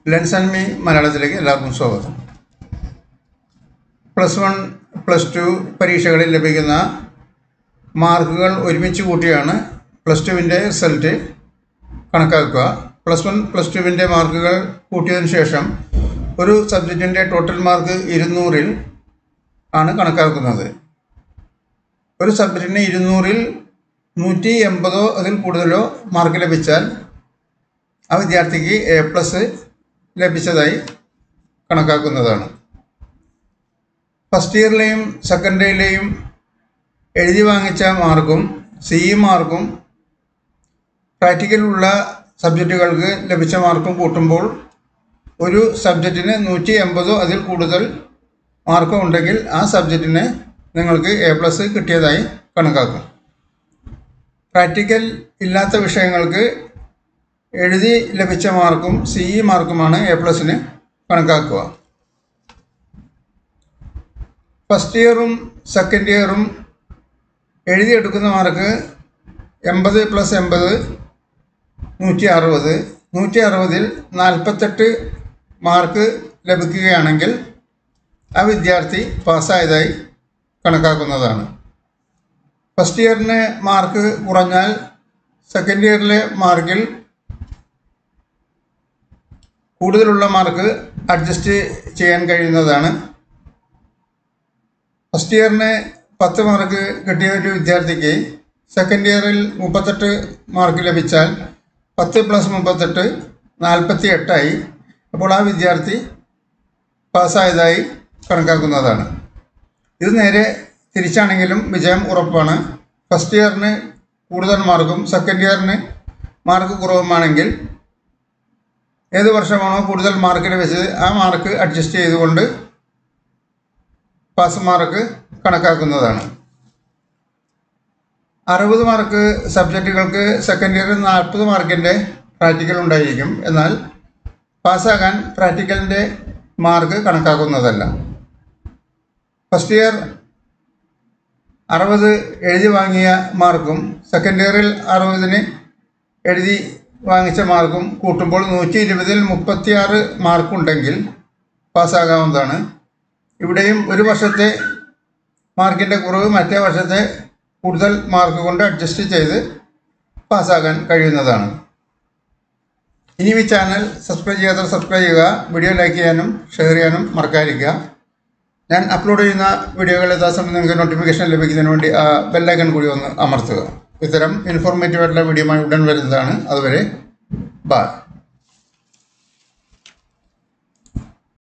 lens and me മലയാളത്തിലേക്ക് എല്ലാവർക്കും സ്വാഗതം പ്ലസ് വൺ പ്ലസ് ടു പരീക്ഷകളിൽ ലഭിക്കുന്ന മാർക്കുകൾ ഒരുമിച്ച് കൂട്ടിയാണ് പ്ലസ് ടുവിൻ്റെ റിസൾട്ട് കണക്കാക്കുക പ്ലസ് വൺ പ്ലസ് ടുവിൻ്റെ മാർക്കുകൾ കൂട്ടിയതിന് ശേഷം ഒരു സബ്ജക്റ്റിൻ്റെ ടോട്ടൽ മാർക്ക് ഇരുന്നൂറിൽ ആണ് കണക്കാക്കുന്നത് ഒരു സബ്ജക്റ്റിന് ഇരുന്നൂറിൽ നൂറ്റി എൺപതോ അതിൽ കൂടുതലോ മാർക്ക് ലഭിച്ചാൽ ആ വിദ്യാർത്ഥിക്ക് എ പ്ലസ് ലഭിച്ചതായി കണക്കാക്കുന്നതാണ് ഫസ്റ്റ് ഇയറിലെയും സെക്കൻഡ് ഇയറിലെയും എഴുതി വാങ്ങിച്ച മാർക്കും സി ഇ മാർക്കും പ്രാക്ടിക്കലുള്ള സബ്ജക്റ്റുകൾക്ക് ലഭിച്ച മാർക്കും കൂട്ടുമ്പോൾ ഒരു സബ്ജക്റ്റിന് നൂറ്റി എൺപതോ അതിൽ കൂടുതൽ മാർക്കും ഉണ്ടെങ്കിൽ ആ സബ്ജക്റ്റിന് നിങ്ങൾക്ക് എ പ്ലസ് കിട്ടിയതായി കണക്കാക്കും പ്രാക്ടിക്കൽ ഇല്ലാത്ത വിഷയങ്ങൾക്ക് എഴുതി ലഭിച്ച മാർക്കും സി ഇ മാർക്കുമാണ് എ പ്ലസിന് കണക്കാക്കുക ഫസ്റ്റ് ഇയറും സെക്കൻഡ് ഇയറും എഴുതിയെടുക്കുന്ന മാർക്ക് എൺപത് പ്ലസ് എൺപത് നൂറ്റി അറുപത് നൂറ്റി അറുപതിൽ നാൽപ്പത്തെട്ട് മാർക്ക് ലഭിക്കുകയാണെങ്കിൽ ആ വിദ്യാർത്ഥി പാസ്സായതായി കണക്കാക്കുന്നതാണ് ഫസ്റ്റ് ഇയറിന് മാർക്ക് കുറഞ്ഞാൽ സെക്കൻഡ് ഇയറിലെ മാർക്കിൽ കൂടുതലുള്ള മാർക്ക് അഡ്ജസ്റ്റ് ചെയ്യാൻ കഴിയുന്നതാണ് ഫസ്റ്റ് ഇയറിന് പത്ത് മാർക്ക് കിട്ടിയ ഒരു വിദ്യാർത്ഥിക്ക് സെക്കൻഡ് ഇയറിൽ മുപ്പത്തെട്ട് മാർക്ക് ലഭിച്ചാൽ പത്ത് പ്ലസ് മുപ്പത്തെട്ട് നാൽപ്പത്തി എട്ടായി അപ്പോൾ ആ വിദ്യാർത്ഥി പാസ്സായതായി കണക്കാക്കുന്നതാണ് ഇത് നേരെ തിരിച്ചാണെങ്കിലും വിജയം ഉറപ്പാണ് ഫസ്റ്റ് ഇയറിന് കൂടുതൽ മാർക്കും സെക്കൻഡ് ഇയറിന് മാർക്ക് കുറവുമാണെങ്കിൽ ഏത് വർഷമാണോ കൂടുതൽ മാർക്ക് ലഭിച്ചത് ആ മാർക്ക് അഡ്ജസ്റ്റ് ചെയ്തുകൊണ്ട് പാസ് മാർക്ക് കണക്കാക്കുന്നതാണ് അറുപത് മാർക്ക് സബ്ജക്റ്റുകൾക്ക് സെക്കൻഡ് ഇയറിൽ നാൽപ്പത് മാർക്കിൻ്റെ പ്രാക്ടിക്കൽ ഉണ്ടായിരിക്കും എന്നാൽ പാസ്സാകാൻ പ്രാക്ടിക്കലിൻ്റെ മാർക്ക് കണക്കാക്കുന്നതല്ല ഫസ്റ്റ് ഇയർ അറുപത് എഴുതി വാങ്ങിയ മാർക്കും സെക്കൻഡ് ഇയറിൽ അറുപതിന് എഴുതി വാങ്ങിച്ച മാർക്കും കൂട്ടുമ്പോൾ നൂറ്റി ഇരുപതിൽ മുപ്പത്തിയാറ് മാർക്കുണ്ടെങ്കിൽ പാസ്സാകാവുന്നതാണ് ഇവിടെയും ഒരു വർഷത്തെ മാർക്കിൻ്റെ കുറവ് മറ്റേ വർഷത്തെ കൂടുതൽ മാർക്ക് കൊണ്ട് അഡ്ജസ്റ്റ് ചെയ്ത് പാസ്സാകാൻ കഴിയുന്നതാണ് ഇനിയും ഈ ചാനൽ സബ്സ്ക്രൈബ് ചെയ്യാത്തവർ സബ്സ്ക്രൈബ് ചെയ്യുക വീഡിയോ ലൈക്ക് ചെയ്യാനും ഷെയർ ചെയ്യാനും മറക്കാതിരിക്കുക ഞാൻ അപ്ലോഡ് ചെയ്യുന്ന വീഡിയോകൾ യഥാസമയം നിങ്ങൾക്ക് നോട്ടിഫിക്കേഷൻ ലഭിക്കുന്നതിന് വേണ്ടി ആ ബെല്ലൈക്കൺ കൂടി ഒന്ന് അമർത്തുക ഇത്തരം ഇൻഫോർമേറ്റീവ് ആയിട്ടുള്ള വീഡിയോയുമായി ഉടൻ വരുന്നതാണ് അതുവരെ ബായ്